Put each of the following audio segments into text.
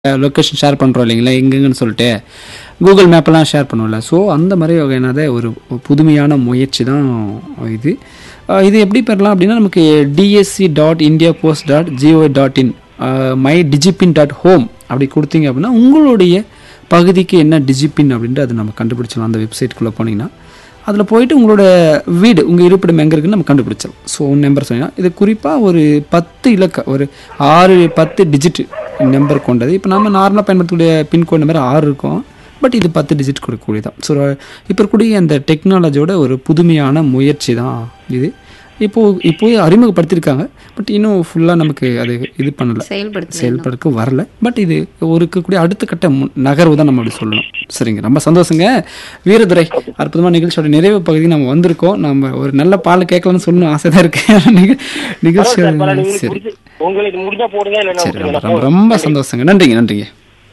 Location share பண்ணுறோம் இல்லைங்களா எங்கெங்கன்னு சொல்லிட்டு கூகுள் மேப்பெல்லாம் ஷேர் பண்ணுவோம்ல ஸோ அந்த மாதிரி வகையானத ஒரு புதுமையான முயற்சி தான் இது அஹ் இது எப்படி பெறலாம் அப்படின்னா நமக்கு DSC dot India post dot GO dot in my digipin dot home அப்படி கொடுத்தீங்க அப்படின்னா உங்களுடைய பகுதிக்கு என்ன டிஜிபின் அப்படின்ட்டு அது நம்ம கண்டுபிடிச்சலாம் அந்த வெப்சைட்டுக்குள்ளே போனீங்கன்னா அதில் போயிட்டு உங்களோட வீடு உங்கள் இருப்பிடம் எங்கே இருக்குன்னு நம்ம கண்டுபிடிச்சலாம் ஸோ நம்பர் சொன்னீங்கன்னா இது குறிப்பாக ஒரு பத்து இலக்க ஒரு ஆறு பத்து டிஜிட் நம்பர் கொண்டது இப்போ நம்ம நார்மலாக பயன்படுத்தக்கூடிய பின்கோட் நம்பர் ஆறு இருக்கும் பட் இது பத்து டிஜிட் கொடுக்கக்கூடியதான் ஸோ இப்போ இருக்கக்கூடிய அந்த டெக்னாலஜியோட ஒரு புதுமையான முயற்சி தான் இது இப்போது இப்போ அறிமுகப்படுத்தியிருக்காங்க பட் இன்னும் ஃபுல்லாக நமக்கு அது இது பண்ணலை செயல்படுத்த செயல்படுக்க வரல பட் இது ஒரு இருக்கக்கூடிய அடுத்த கட்ட முன் நகர்வு தான் நம்ம அப்படி சொல்லணும் சரிங்க ரொம்ப சந்தோஷங்க வீரதுரை அற்புதமான நிகழ்ச்சியோட நிறைவு பகுதிக்கு நம்ம வந்திருக்கோம் நம்ம ஒரு நல்ல பால் கேட்கலாம்னு சொல்லணும் ஆசை தான் இருக்கு நிக- நிகழ்ச்சியோட பரவாயில்ல, நீங்க சரி முடிஞ்சு- உங்களுக்கு முடிஞ்சா போடுங்க இல்லைன்னா சரி விட்டுருங்க. ரொம்ப ரொம்ப ரொம்ப சந்தோஷங்க நன்றிங்க நன்றிங்க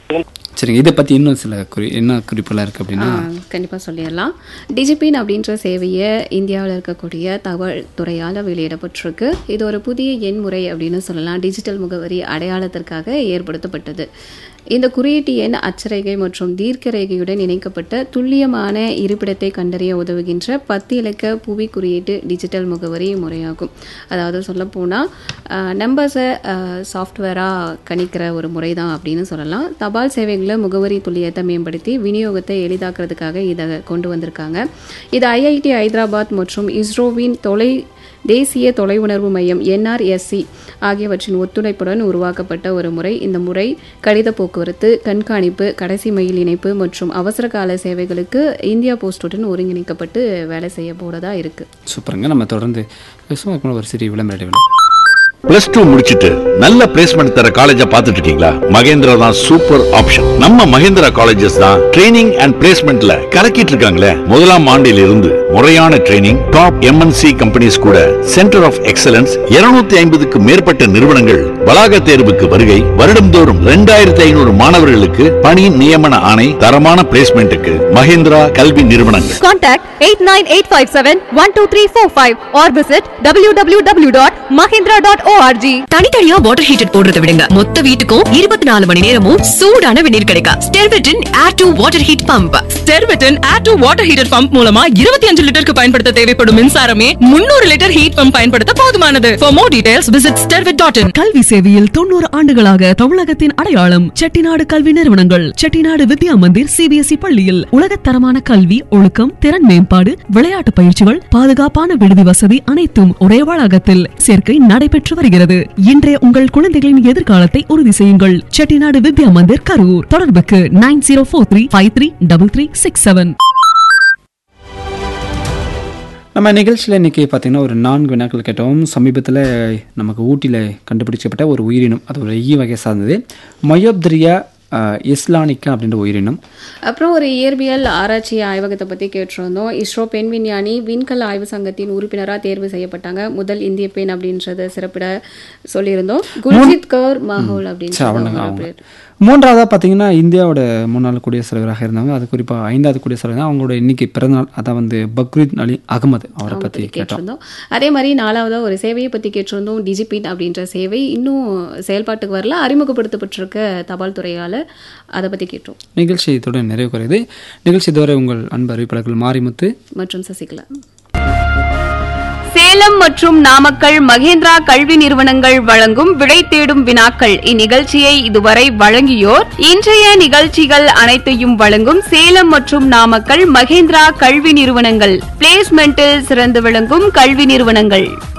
சரிங்க இதை பற்றி இன்னும் சில குறி என்ன குறிப்பெல்லாம் இருக்குது அப்படின்னா கண்டிப்பாக சொல்லிடலாம் டிஜிபின் அப்படின்ற சேவையை இந்தியாவில் இருக்கக்கூடிய தகவல் துறையால் வெளியிடப்பட்டிருக்கு இது ஒரு புதிய எண் முறை அப்படின்னு சொல்லலாம் டிஜிட்டல் முகவரி அடையாளத்திற்காக ஏற்படுத்தப்பட்டது இந்த குறியீட்டு எண் அச்சரேகை மற்றும் தீர்க்க ரேகையுடன் இணைக்கப்பட்ட துல்லியமான இருப்பிடத்தை கண்டறிய உதவுகின்ற பத்து இலக்க புவி குறியீட்டு டிஜிட்டல் முகவரி முறையாகும் அதாவது சொல்லப்போனால் நம்பர்ஸை சாஃப்ட்வேராக கணிக்கிற ஒரு முறை தான் அப்படின்னு சொல்லலாம் தபால் சேவைகளை முகவரி துல்லியத்தை மேம்படுத்தி விநியோகத்தை எளிதாக்குறதுக்காக இதை கொண்டு வந்திருக்காங்க இது ஐஐடி ஹைதராபாத் மற்றும் இஸ்ரோவின் தொலை தேசிய தொலைவுணர்வு மையம் என்ஆர்எஸ்சி ஆகியவற்றின் ஒத்துழைப்புடன் உருவாக்கப்பட்ட ஒரு முறை இந்த முறை கடித போக்குவரத்து கண்காணிப்பு கடைசி மைல் இணைப்பு மற்றும் அவசர கால சேவைகளுக்கு இந்தியா போஸ்டுடன் ஒருங்கிணைக்கப்பட்டு வேலை செய்ய போறதா இருக்கு சூப்பருங்க நம்ம தொடர்ந்து பேசுவோம் அதுக்கு முன்னாடி ஒரு சிறிய விளம்பர இடைவேளை பிளஸ் டூ முடிச்சிட்டு நல்ல பிளேஸ்மெண்ட் தர காலேஜ பாத்துட்டு இருக்கீங்களா மகேந்திரா தான் சூப்பர் ஆப்ஷன் நம்ம மகேந்திரா காலேஜஸ் தான் ட்ரைனிங் அண்ட் பிளேஸ்மெண்ட்ல கலக்கிட்டு இருக்காங்களே முதலாம் ஆண்டில் இருந்து முறையான ட்ரைனிங் டாப் எம்என்சி கம்பெனிஸ் கூட சென்டர் ஆஃப் எக்ஸலன்ஸ் 250 ஐம்பதுக்கு மேற்பட்ட நிறுவனங்கள் வளாக தேர்வுக்கு வருகை வருடம்தோறும் ரெண்டாயிரத்தி ஐநூறு மாணவர்களுக்கு பணி நியமன ஆணை தரமான பிளேஸ்மெண்ட்டுக்கு மகேந்திரா கல்வி நிறுவனங்கள் Contact 89857-12345 or visit www.mahindra.org. தனித்தனியா வாட்டர் ஹீட்டர் போடுறதை விடுங்க மொத்த வீட்டுக்கும் இருபத்தி நாலு மணி நேரமும் சூடான வெந்நீர் கிடைக்கும் ஸ்டெர்வெட்டின் air to water heat pump ஸ்டெர்வெட்டின் air to water heater pump மூலமா இருபத்தி அஞ்சு லிட்டருக்கு பயன்படுத்த தேவைப்படும் மின்சாரமே முன்னூறு லிட்டர் ஹீட் பம்ப் பயன்படுத்த போதுமானது for more details visit Sterwet dot in கல்வி சேவையில் தொண்ணூறு ஆண்டுகளாக தமிழகத்தின் அடையாளம் செட்டிநாடு கல்வி நிறுவனங்கள் செட்டிநாடு வித்யா மந்திர் சிபிஎஸ்இ பள்ளியில் உலகத்தரமான கல்வி ஒழுக்கம் திறன் மேம்பாடு விளையாட்டு பயிற்சிகள் பாதுகாப்பான விடுதி வசதி அனைத்தும் ஒரே வளாகத்தில் சேர்க்கை நடைபெற்று வருகிறது இன்றைய உங்கள் குழந்தைகளின் எதிர்காலத்தை உறுதி செய்யுங்கள் செட்டிநாடு வித்யா மந்திர் கரூர் தொடர்புக்கு nine zero four three five three double three six seven நம்ம நிகழ்ச்சியில் இன்றைக்கி பார்த்தீங்கன்னா ஒரு நான்கு வினாக்கள் கேட்டோம் சமீபத்தில் நமக்கு ஊட்டியில் கண்டுபிடிக்கப்பட்ட ஒரு உயிரினம் அது ஒரு ஈ வகை சார்ந்தது மயோப்திரியா இஸ்லானிக்கா அப்படின்ற உயிரினம் அப்புறம் ஒரு இயற்பியல் ஆராய்ச்சி ஆய்வகத்தை பற்றி கேட்டிருந்தோம் இஸ்ரோ பெண் விஞ்ஞானி விண்கல் ஆய்வு சங்கத்தின் உறுப்பினராக தேர்வு செய்யப்பட்டாங்க முதல் இந்திய பெண் அப்படின்றத சிறப்பிட சொல்லியிருந்தோம் குல்ஜித் கௌர் மாஹோல் சரி, அப்படின்றது அவனுங்க அவங்களோட அவங்க பேர் மூன்றாவதாக பார்த்தீங்கன்னா இந்தியாவோட முன்னாள் குடியரசுத் தலைவராக இருந்தாங்க அது குறிப்பாக ஐந்தாவது குடியரசுத் தலைவர் தான் அவங்களோட இன்னைக்கு பிறந்தநாள் அதான் வந்து பக்ரீத் அலி அகமது அவரை அவங்க பற்றி பத்தி கேட்டோம் கேட்டிருந்தோம் அதே மாதிரி நாலாவதா ஒரு சேவையை பத்தி கேட்டிருந்தோம் டிஜிபின் அப்படின்ற சேவை இன்னும் செயல்பாட்டுக்கு வரல அறிமுகப்படுத்தப்பட்டிருக்க தபால் துறையால அதை பத்தி கேட்டோம் நிகழ்ச்சி இதோட நிறைவு குறையுது நிகழ்ச்சி இதுவரை உங்கள் அன்பு அறிவிப்பாளர்கள் மாரிமுத்து மற்றும் சசிகலா சேலம் மற்றும் நாமக்கல் மகேந்திரா கல்வி நிறுவனங்கள் வழங்கும் விடை தேடும் வினாக்கள் இந்நிகழ்ச்சியை இதுவரை வழங்கியோர் இன்றைய நிகழ்ச்சிகள் அனைத்தையும் வழங்கும் சேலம் மற்றும் நாமக்கல் மகேந்திரா கல்வி நிறுவனங்கள் பிளேஸ்மெண்டில் சிறந்து விளங்கும் கல்வி நிறுவனங்கள்